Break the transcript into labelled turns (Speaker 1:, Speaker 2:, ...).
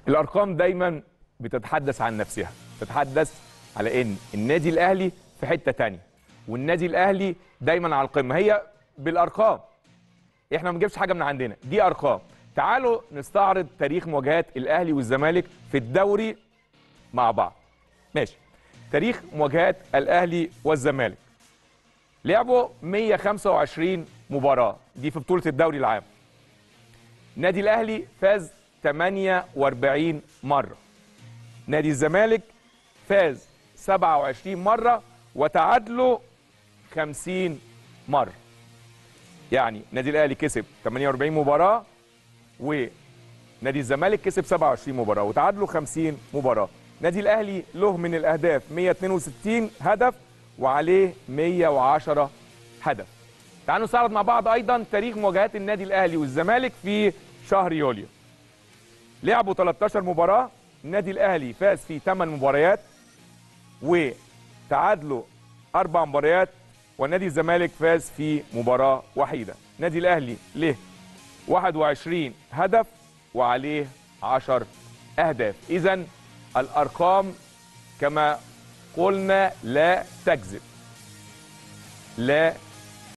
Speaker 1: الارقام دايما بتتحدث عن نفسها تتحدث على ان النادي الاهلي في حته تانية والنادي الاهلي دايما على القمه هي بالارقام احنا ما بنجيبش حاجه من عندنا دي ارقام تعالوا نستعرض تاريخ مواجهات الاهلي والزمالك في الدوري مع بعض ماشي تاريخ مواجهات الاهلي والزمالك لعبوا 125 مباراه دي في بطوله الدوري العام نادي الاهلي فاز 48 مره نادي الزمالك فاز 27 مره وتعادلوا 50 مره يعني نادي الاهلي كسب 48 مباراه ونادي الزمالك كسب 27 مباراه وتعادلوا 50 مباراه نادي الاهلي له من الاهداف 162 هدف وعليه 110 هدف تعالوا نستعرض مع بعض ايضا تاريخ مواجهات النادي الاهلي والزمالك في شهر يوليو لعبوا 13 مباراه النادي الاهلي فاز في 8 مباريات وتعادلوا اربع مباريات والنادي الزمالك فاز في مباراه وحيده النادي الاهلي له 21 هدف وعليه 10 اهداف اذا الارقام كما قلنا لا تكذب لا